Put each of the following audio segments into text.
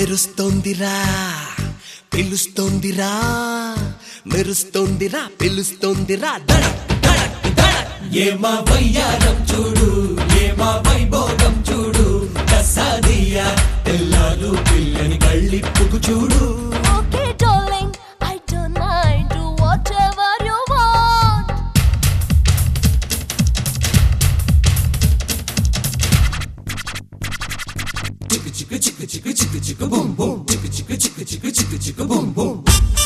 మెరుస్తోందిరా పిలుస్తోందిరా మెరుస్తోందిరా పిలుస్తోందిరా దడక్ దడక్ దడక్ ఏమా వయ్యారం చూడు ఏమా వైభోగం చూడు కసాదియా తెల్లారు పిల్లని కళ్ళిప్పుకు చూడు Okay, darling, I don't mind. Do whatever you want. చిక్కు చిక్కు చిక్కు చిక్కు చిక్కు చిక్కు బుమ్ బుమ్ చిక్కు చిక్కు చిక్కు చిక్కు చిక్కు చిక్కు బుమ్ బుమ్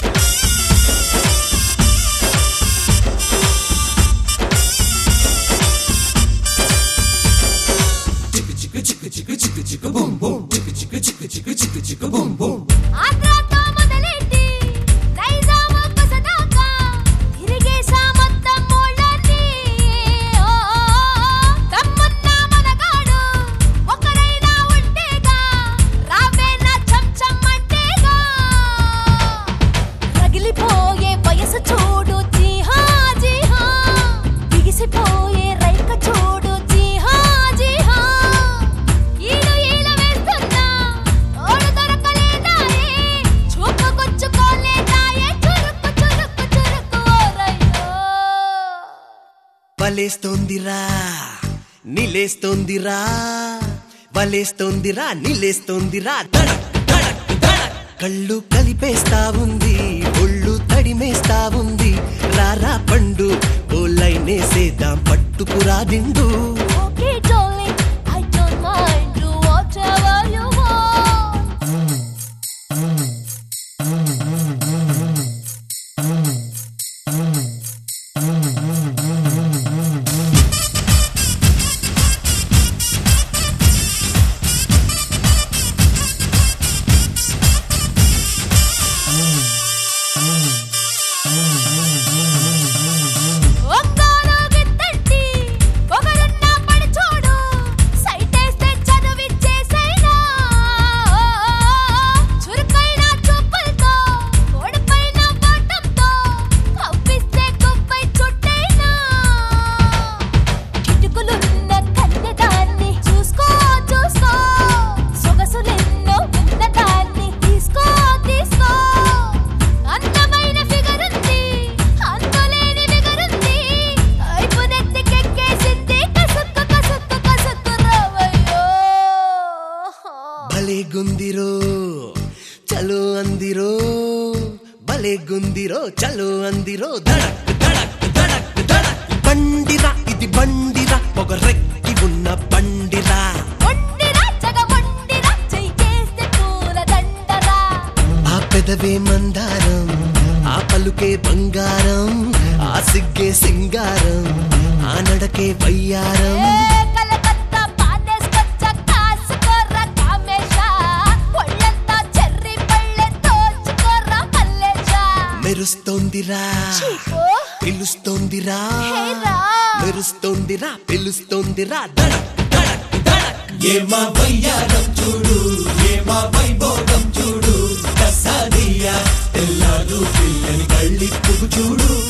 చిక్కు చిక్కు చిక్కు చిక్కు చిక్కు చిక్కు బుమ్ బుమ్ చిక్కు చిక్కు చిక్కు చిక్కు చిక్కు చిక్కు బుమ్ బుమ్ ఆంధ్రాతో మొదలెట్టి నైజాం కొసదాకా తిరిగేసా మొత్తం ఊళ్ళన్నీ. ఓ, దమ్మున్న మనగాడు ఒకడైనా ఉంటేగా, రావే నా చెంచమ్మంటేగా. రగిలిపోయే వయసు చూడు జీహా జీహా బిగిసిపోయే రైక చూడు జీహా జీహా ఈడు ఈల వేస్తున్నా ఓడు దొరకలేదాయే చూపుకొచ్చుకోలేదాయే చురుకు చురుకు చురుకు ఓరయ్యో వలేస్తోందిరా నిలేస్తోందిరా వలేస్తోందిరా నిలేస్తోందిరా దడక్ దడక్ దడక్ కళ్ళు కలిపేస్తా ఉంది ఒళ్ళు తడిమేస్తా ఉంది రారా పండు ఓలైనేసేద్దాం పట్టుకురా దిండు Okay, darling, I don't mind. Do whatever you want. Ongole గిత్తట్టి పొగరున్న పడి చూడు సైటేస్తే చదువిచ్చేసైనా చురుకైన చూపులతో ఓడిపైన బాటంతో కవ్విస్తే కొవ్వై చుట్టైనా కిటుకులున్న కన్నెదాన్ని చూసుకో చూసుకో సొగసులెన్నో ఉన్నదాన్ని తీసుకో తీసుకో అందమైన ఫిగర్ ఉంది అంతులేని ఫిగరుంది కైపు నెత్తికెక్కేసింది కసుక్కు కసుక్కు కసుక్కు రావయ్యో భలే గుందిరో చలో అందిరో భలే గుందిరో చలో అందిరో దడక్ దడక్ దడక్ దడక్ బండిరా ఇది బండిరా పొగరెక్కి ఉన్న బండిరా మొండిరా జగ మొండిరా చెయ్యేస్తే పూల దండరా ఆ పెదవే మందారం ఆ పలుకే బంగారం ఆ సిగ్గే సింగారం ఆ నడకే వయ్యారం ఏ కలకత్తా పానేసుకొచ్చ కాసుకోర్రా కామేశ ఒళ్ళంతా చెర్రీ పళ్ళె దోచుకోర్రా మల్లేశ మెరుస్తోందిరా చీపు పిలుస్తోందిరా హేరా మెరుస్తోందిరా పిలుస్తోందిరా దడక్ దడక్ దడక్ ఏమా వయ్యారం చూడు ఏమా వైభోగం చూడు కసాదియా తెల్లారు పిల్లని కళ్ళిప్పుకు చూడు